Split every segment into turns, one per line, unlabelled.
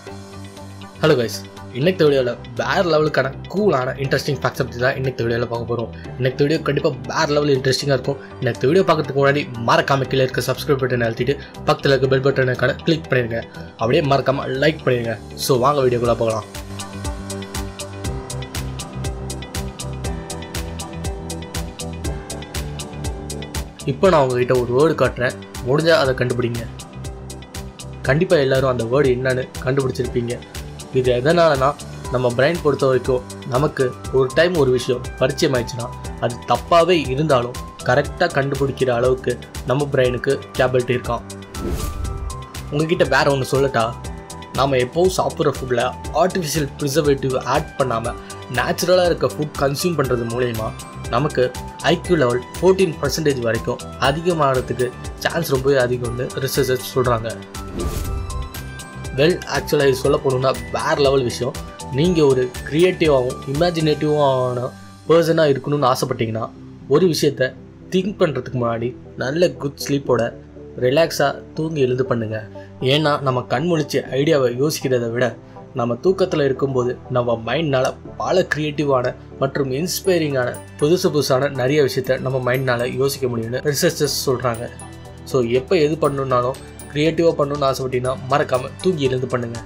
hello guys இன்னைக்கு வீடியோவில் வேறு லெவலுக்கான கூலான இன்ட்ரெஸ்டிங் ஃபேக்ட்ஸ் பற்றி தான் இன்னைக்கு வீடியோவில் பார்க்க போகிறோம் இன்னைக்கு வீடியோ கண்டிப்பாக வேறு லெவல் இன்ட்ரெஸ்டிங்காக இருக்கும் இன்னைக்கு வீடியோ பார்க்கறதுக்கு முன்னாடி மறக்காம கீழே இருக்க சப்ஸ்கிரைப் பட்டன் அழுத்திட்டு பக்கத்தில் இருக்க பெல் பட்டனுக்கான கிளிக் பண்ணிடுங்க அப்படியே மறக்காம லைக் பண்ணிடுங்க ஸோ வாங்க வீடியோக்குள்ளே போகலாம் இப்போ நான் உங்ககிட்ட ஒரு வேர்டு காட்டுறேன் முடிஞ்சால் அதை கண்டுபிடிங்க கண்டிப்பாக எல்லாரும் அந்த வேர்டு என்னன்னு கண்டுபிடிச்சிருப்பீங்க இது எதனாலனா நம்ம பிரைன் பொறுத்த வரைக்கும் நமக்கு ஒரு டைம் ஒரு விஷயம் பரிச்சயம் ஆயிடுச்சுன்னா அது தப்பாகவே இருந்தாலும் கரெக்டாக கண்டுபிடிக்கிற அளவுக்கு நம்ம பிரெயினுக்கு கேபிலிட்டி இருக்கான் உங்ககிட்ட வேற ஒன்று சொல்லட்டா நாம் எப்போவும் சாப்பிட்ற ஃபுட்டில் ஆர்டிஃபிஷியல் ப்ரிசர்வேட்டிவ் ஆட் பண்ணாமல் நேச்சுரலாக இருக்க ஃபுட் கன்சியூம் பண்ணுறது மூலயமா நமக்கு ஐக்யூ லெவல் ஃபோர்டீன் பர்சன்டேஜ் வரைக்கும் அதிகமாகிறதுக்கு சான்ஸ் ரொம்பவே அதிகம்னு ரிசர்ச்சர்ஸ் சொல்கிறாங்க வெல் ஆக்சுவலாக இது சொல்ல போகணுன்னா வேறு லெவல் விஷயம் நீங்கள் ஒரு க்ரியேட்டிவாகவும் இமேஜினேட்டிவான பர்சனாக இருக்கணும்னு ஆசைப்பட்டீங்கன்னா ஒரு விஷயத்த திங்க் பண்ணுறதுக்கு முன்னாடி நல்ல குட் ஸ்லீப்போட ரிலாக்ஸாக தூங்கி எழுந்து பண்ணுங்கள் ஏன்னா நம்ம கண் முழிச்சு ஐடியாவை யோசிக்கிறத விட நம்ம தூக்கத்தில் இருக்கும்போது நம்ம மைண்ட்னால் பல க்ரியேட்டிவான மற்றும் இன்ஸ்பைரிங்கான புதுசு புதுசான நிறைய விஷயத்த நம்ம மைண்ட்னால் யோசிக்க முடியும்னு ரிசர்ச்சர்ஸ் சொல்கிறாங்க ஸோ எப்போ எது பண்ணணுன்னாலும் க்ரியேட்டிவாக பண்ணணும்னு ஆசைப்பட்டீங்கன்னா மறக்காமல் தூங்கி எழுந்து பண்ணுங்கள்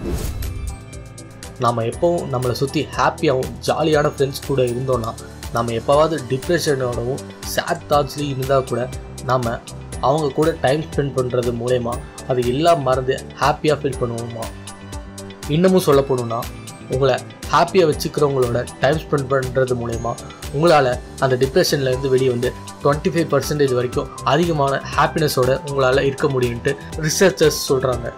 நாம் எப்போவும் நம்மளை சுற்றி ஹாப்பியாகவும் ஜாலியான ஃப்ரெண்ட்ஸ் கூட இருந்தோம்னா நம்ம எப்போவாவது டிப்ரெஷனோடவும் சேட் தாட்ஸ்லேயும் இருந்தால் கூட நாம் அவங்க கூட டைம் ஸ்பெண்ட் பண்ணுறது மூலயமா அது எல்லாம் மறந்து ஹாப்பியாக ஃபீல் பண்ணுவோமா இன்னமும் சொல்ல போகணுன்னா உங்களை ஹாப்பியாக வச்சுக்கிறவங்களோட டைம் ஸ்பெண்ட் பண்ணுறது மூலயமா உங்களால் அந்த டிப்ரெஷன்லேருந்து வெளியே வந்து டுவெண்ட்டி ஃபைவ் பர்சன்டேஜ் வரைக்கும் அதிகமான ஹாப்பினஸோட உங்களால் இருக்க முடியும்ட்டு ரிசர்ச்சர்ஸ் சொல்கிறாங்க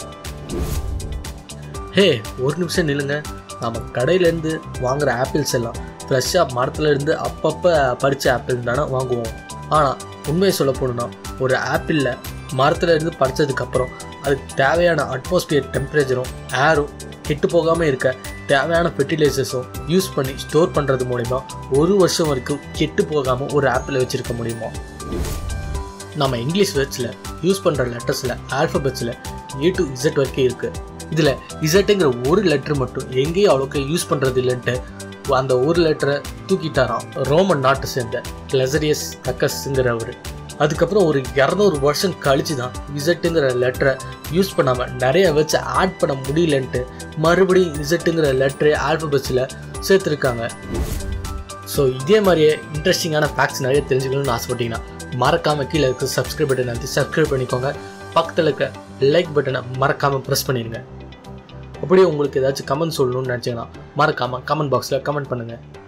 ஹே ஒரு நிமிஷம் நில்லுங்க நம்ம கடையிலேருந்து வாங்குகிற ஆப்பிள்ஸ் எல்லாம் ஃப்ரெஷ்ஷாக மரத்துலேருந்து அப்பப்போ பறித்த ஆப்பிள் தானே வாங்குவோம் ஆனால் உண்மையை சொல்ல போகணுன்னா ஒரு ஆப்பிளில் மரத்துலேருந்து பறித்ததுக்கப்புறம் அதுக்கு தேவையான அட்மாஸ்பியர் டெம்பரேச்சரும் ஏரும் கெட்டு போகாமல் இருக்க தேவையான ஃபெர்டிலைசர்ஸும் யூஸ் பண்ணி ஸ்டோர் பண்ணுறது மூலிமா ஒரு வருஷம் வரைக்கும் கெட்டு போகாமல் ஒரு ஆப்பிளை வச்சுருக்க முடியுமா நம்ம இங்கிலீஷ் வேர்ட்ஸில் யூஸ் பண்ணுற லெட்டர்ஸில் ஆல்ஃபபெட்ஸில் ஏ டு இசட் வரைக்கும் இருக்குது இதில் இசட்டுங்கிற ஒரு லெட்டர் மட்டும் எங்கேயும் அவ்வளோக்கு யூஸ் பண்ணுறது இல்லைன்ட்டு அந்த ஒரு லெட்டரை தூக்கிட்டாராம் ரோமன் நாட்டை சேர்ந்த லெசரியஸ் கக்கஸ்ங்கிறவர் அதுக்கப்புறம் ஒரு இரநூறு வருஷம் கழிச்சு தான் இசட்டுங்கிற லெட்டரை யூஸ் பண்ணாமல் நிறைய வச்சு ஆட் பண்ண முடியலன்ட்டு மறுபடியும் இசட்டுங்கிற லெட்டரை ஆல்ஃபபெட்ஸில் சேர்த்துருக்காங்க ஸோ இதே மாதிரியே இன்ட்ரெஸ்டிங்கான ஃபேக்ட்ஸ் நிறைய தெரிஞ்சுக்கணும்னு ஆசைப்பட்டீங்கன்னா மறக்காமல் கீழே இருக்க சப்ஸ்கிரைப் பட்டன் அழுத்தி சப்ஸ்கிரைப் பண்ணிக்கோங்க பக்கத்தில் இருக்க லைக் பட்டனை மறக்காமல் ப்ரெஸ் பண்ணிடுங்க அப்படியே உங்களுக்கு ஏதாச்சும் கமெண்ட் சொல்லணும்னு நினச்சிங்கன்னா மறக்காமல் கமெண்ட் பாக்ஸில் கமெண்ட் பண்ணுங்கள்